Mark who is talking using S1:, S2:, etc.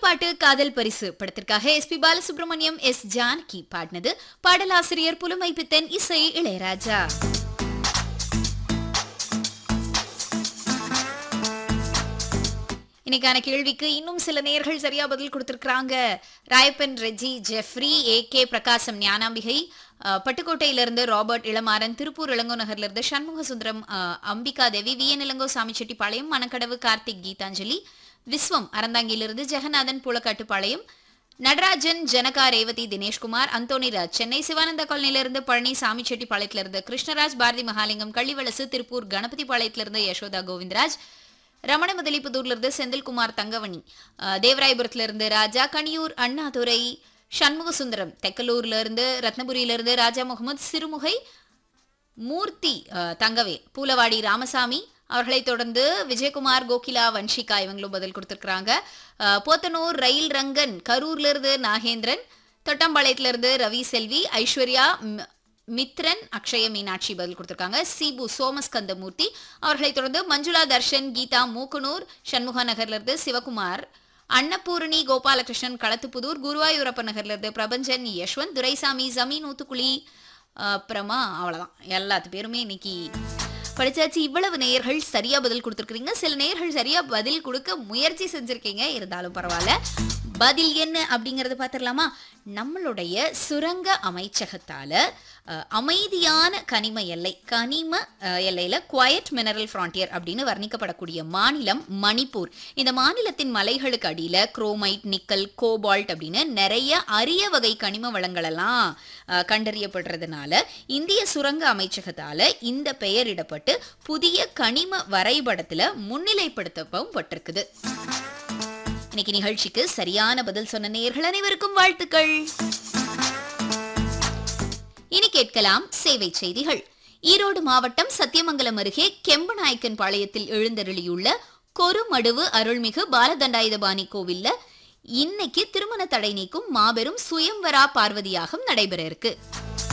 S1: பாட்டு காதல் பரிசு படத்திற்காக எஸ்பி பாலசுப்ரமணியம் எஸ் ஜானகி பாடினது பாடலாசிரியர் புலமை பித்தன் இசை இளையராஜா இன்னைக்கான கேள்விக்கு இன்னும் சில நேர்கள் சரியா பதில் கொடுத்திருக்காங்க ராயப்பன் ரெஜி ஜெஃப்ரி ஏ கே பிரகாசம் ஞானாம்பிகை அஹ், பட்டுக்கோட்டையிலிருந்து ராபர்ட் இளமாறன் திருப்பூர் இளங்கோ நகர்ல இருந்து சண்முக சுந்தரம் அஹ், அம்பிகா தேவி வி என் இளங்கோ சாமிச்செட்டிப்பாளையம் மணக்கடவு கார்த்திக் கீதாஞ்சலி விஸ்வம் அறந்தாங்கியிலிருந்து ஜெகநாதன் புலக்காட்டுப்பாளையம் நடராஜன் ஜனகா ரேவதி தினேஷ்குமார் அந்தோணிராஜ் சென்னை சிவானந்த காலனியிலிருந்து பழனி சாமிச்செட்டிப்பாளையத்திலிருந்து கிருஷ்ணராஜ் பாரதி மகாலிங்கம் கள்ளிவளசு திருப்பூர் கணபதி பாளையத்திலிருந்து யசோதா கோவிந்தராஜ் ரமண முதலிப்புதூர்ல இருந்து செந்தில்குமார் தங்கவணி அஹ், தேவராயபுரத்துல இருந்து ராஜா கனியூர் அண்ணாதுரை சண்முக சுந்தரம் தெக்கலூர்ல இருந்து ரத்னபுரியில இருந்து ராஜா முகமது சிறுமுகை மூர்த்தி அஹ், தங்கவே பூலவாடி ராமசாமி அவர்களைத் தொடர்ந்து விஜயகுமார் கோகிலா வன்ஷிகா இவங்களும் பதில் கொடுத்திருக்கிறாங்க அஹ், போத்தனூர் ரயில் ரங்கன் கரூர்ல இருந்து நாகேந்திரன் தொட்டம்பாளையத்துல இருந்து ரவி செல்வி ஐஸ்வர்யா ம், மித்ரன் அக்ஷய மீனாட்சி பதில் கொடுத்திருக்காங்க சிபு சோமஸ்கந்தமூர்த்தி அவர்களைத் தொடர்ந்து மஞ்சுளா தர்ஷன் கீதா மூக்கனூர் சண்முகா நகர்ல இருந்து சிவகுமார் அன்னபூரணி கோபாலகிருஷ்ணன் களத்துப்புதூர் குருவாயூரப்ப நகர்ல இருந்து பிரபஞ்சன் யஷ்வந்த் துரைசாமி ஜமீன் ஊத்துக்குழி அப்புறமா அவ்வளவுதான் எல்லாத்து பேருமே இன்னைக்கு படிச்சாச்சு இவ்வளவு நேயர்கள் சரியா பதில் கொடுத்துருக்கீங்க சில நேயர்கள் சரியா பதில் கொடுக்க முயற்சி செஞ்சிருக்கீங்க இருந்தாலும் பரவாயில்ல பதில் என்ன அப்படிங்கறது பார்த்துடலாமா நம்மளுடைய சுரங்க அமைச்சகத்தால அஹ், அமைதியான கனிம எல்லை கனிம அஹ், எல்லையில குவயட் மினரல் ஃப்ரான்டியர் அப்படின்னு வர்ணிக்கப்படக்கூடிய மாநிலம் மணிப்பூர் இந்த மாநிலத்தின் மலைகளுக்கு அடியில குரோமைட் நிக்கல் கோபால்ட் அப்படின்னு நிறைய அரிய வகை கனிம வளங்கள் எல்லாம் அஹ், கண்டறியப்படுறதுனால இந்திய சுரங்க அமைச்சகத்தால இந்த பெயரிடப்பட்டு புதிய கனிம வரைபடத்துல முன்னிலைப்படுத்தவும் பட்டிருக்குது இன்னைக்கு நிகழ்ச்சிக்கு சரியான பதில் சொன்ன நேயர்கள் அனைவருக்கும் வாழ்த்துக்கள் இனி கேட்கலாம் சேவை செய்திகள் ஈரோடு மாவட்டம் சத்தியமங்கலம் அருகே கெம்பநாயக்கன் பாளையத்தில் எழுந்தருளியுள்ள கொருமடுவு அருள்மிகு பாலதண்டாயுதபாணி கோவில்ல இன்னைக்கு திருமண தடை நீக்கும் மாபெரும் சுயம்வரா பார்வதியாகம் நடைபெற இருக்கு